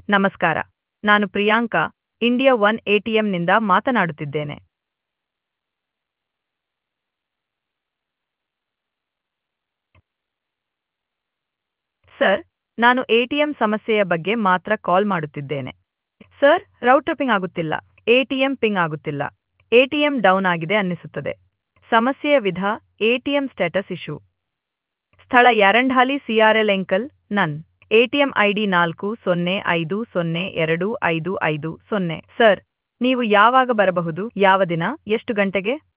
ನಮಸ್ಕಾರ ನಾನು Priyanka India one ಎಟಿಎಂನಿಂದ ಮಾತನಾಡುತ್ತಿದ್ದೇನೆ ಸರ್ ನಾನು ಎಟಿಎಂ ಸಮಸ್ಯೆಯ ಬಗ್ಗೆ ಮಾತ್ರ ಕಾಲ್ ಮಾಡುತ್ತಿದ್ದೇನೆ ಸರ್ ರೌಟರ್ ಪಿಂಗ್ ಆಗುತ್ತಿಲ್ಲ ಎಟಿಎಂ ಪಿಂಗ್ ಆಗುತ್ತಿಲ್ಲ ಎಟಿಎಂ ಡೌನ್ ಆಗಿದೆ ಅನ್ನಿಸುತ್ತದೆ ಸಮಸ್ಯೆಯ ವಿಧ ಎಟಿಎಂ ಸ್ಟೇಟಸ್ ಇಶ್ಯೂ ಸ್ಥಳ ಯಾರಂಢಾಲಿ ಸಿಆರ್ಎಲ್ ಎಂಕಲ್ ನನ್ ಎಟಿಎಂ ಐಡಿ ನಾಲ್ಕು ಸೊನ್ನೆ ಐದು ಸೊನ್ನೆ ಎರಡು ಐದು ಐದು ಸೊನ್ನೆ ಸರ್ ನೀವು ಯಾವಾಗ ಬರಬಹುದು ಯಾವ ದಿನ ಎಷ್ಟು ಗಂಟೆಗೆ